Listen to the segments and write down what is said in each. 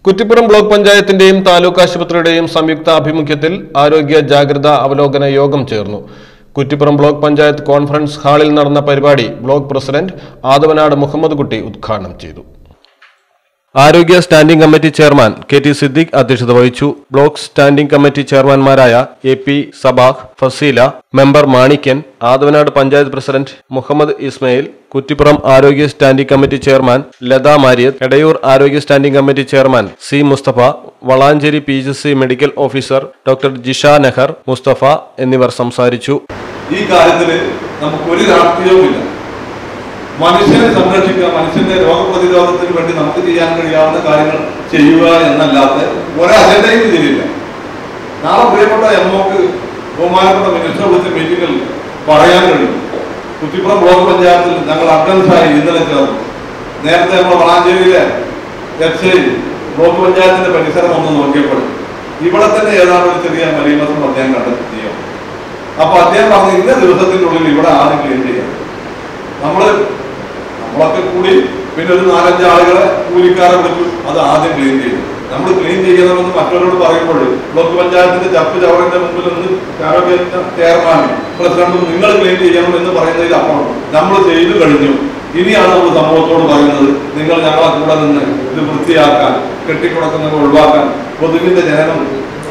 Kuttippuram block പഞ്ചായത്തിന്റെയും താലൂക്ക് ആശുപത്രിയുടെയും സംയുക്ത ആഭിമുഖ്യത്തിൽ ആരോഗ്യ ജാഗ്രതാ അവലോകന യോഗം ചേർന്നു കുറ്റിപ്പുറം ബ്ലോക്ക് പഞ്ചായത്ത് കോൺഫറൻസ് ഹാളിൽ നടന്ന പരിപാടി ബ്ലോക്ക് പ്രസിഡന്റ് ആദവനാട് മുഹമ്മദ് കുട്ടി ഉദ്ഘാടനം ചെയ്തു ആരോഗ്യ standing committee chairman K T Siddique അധ്യക്ഷത വഹിച്ചു ബ്ലോക്ക് സ്റ്റാൻഡിംഗ് കമ്മിറ്റി ചെയർമാൻമാരായ A P Sabah Faseela member Manikyan Athavanad panchayat president Muhammad Ismail Kuttippuram ആരോഗ്യ standing committee chairman Latha Mariyath Edayur ആരോഗ്യ standing committee chairman C Musthafa Valanchery P G C medical officer doctor Jisha Nehar Musthafa എന്നിവർ സംസാരിച്ചു ഈ കാര്യത്തിൽ നമുക്ക് ഒരു രാഷ്ട്രീയവുമില്ല മനുഷ്യനെ സംരക്ഷിക്കുക മനുഷ്യന്റെ രോഗപ്രതിരോധത്തിന് വേണ്ടി നമുക്ക് ചെയ്യാൻ കഴിയാവുന്ന കാര്യങ്ങൾ ചെയ്യുക എന്നല്ലാത്ത ഒരു അജണ്ടയും ഇതിലില്ല നാളെ പ്രിയപ്പെട്ട എംഒക്ക് ബഹുമാനപ്പെട്ട മിനിസ്റ്റർ വിളിച്ച മീറ്റിംഗിൽ പറയാൻ കഴിയും കുറ്റിപ്പുറം ബ്ലോക്ക് പഞ്ചായത്തിൽ ഞങ്ങൾ അഡ്വൻസായി ഇന്നലെ ചേർന്നു നേരത്തെ നമ്മൾ വളാഞ്ചേരിയിലെ എച്ച് ഐ ബ്ലോക്ക് പഞ്ചായത്തിന്റെ പരിസരം ഒന്ന് നോക്കിയപ്പോൾ ഇവിടെ തന്നെ ഏതാണ്ട് ഒരു ചെറിയ മലീമസം അദ്ദേഹം കണ്ടെത്തിയോ അപ്പൊ അദ്ദേഹം പറഞ്ഞു ഇന്ന ദിവസത്തിനുള്ളിൽ ഇവിടെ ആദ്യം ക്ലീൻ ചെയ്യാം നമ്മള് നമ്മളൊക്കെ കൂടി പിന്നെ ഒരു നാലഞ്ച് ആളുകളെ കൂലിക്കാരെ വിളിച്ചു അത് ആദ്യം ക്ലീൻ ചെയ്തു നമ്മൾ ക്ലീൻ ചെയ്യണമെന്ന് മറ്റവരോട് പറയുമ്പോൾ ബ്ലോക്ക് പഞ്ചായത്തിന്റെ ചപ്പ് ചവറിന്റെ മുമ്പിൽ നിന്ന് ആരോഗ്യ ചെയർമാനും പ്രസിഡന്റും നിങ്ങൾ ക്ലീൻ ചെയ്യണം എന്ന് പറയുന്നതിൽ അപ്പുറം നമ്മൾ ചെയ്തു കഴിഞ്ഞു ഇനിയാണ് നമ്മൾ സമൂഹത്തോട് പറയുന്നത് നിങ്ങൾ ഞങ്ങളെ കൂടെ നിന്ന് ഇത് വൃത്തിയാക്കാൻ കെട്ടിക്കിടക്കുന്നത് ഒഴിവാക്കാൻ കൊതുകിന്റെ ജനനം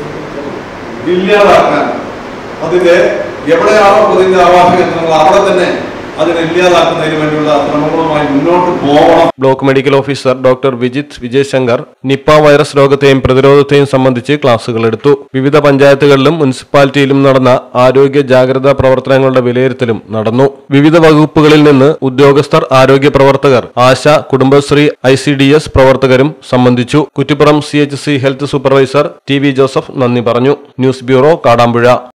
ഇല്ലാതാക്കാൻ അതിന്റെ എവിടെയാണോ കൊതുകിന്റെ ആവാസ കേന്ദ്രങ്ങൾ അവിടെ തന്നെ അതിനെ ഇല്ലാതാക്കുന്നതിന് വേണ്ടിയുള്ള ശ്രമങ്ങളുമായി മുന്നോട്ട് പോകണം block medical officer doctor Vijith Vijayashankar Nipah virus രോഗത്തെയും പ്രതിരോധത്തെയും സംബന്ധിച്ച് ക്ലാസുകൾ എടുത്തു വിവിധ പഞ്ചായത്തുകളിലും മുനിസിപ്പാലിറ്റിയിലും നടന്ന ആരോഗ്യ ജാഗ്രതാ പ്രവർത്തനങ്ങളുടെ വിലയിരുത്തലും നടന്നു വിവിധ വകുപ്പുകളിൽ നിന്ന് ഉദ്യോഗസ്ഥർ ആരോഗ്യ പ്രവർത്തകർ ASHA Kudumbashree I C D S പ്രവർത്തകരും സംബന്ധിച്ചു Kuttippuram C H C health supervisor T V Joseph നന്ദി പറഞ്ഞു ന്യൂസ് ബ്യൂറോ കാടാമ്പുഴ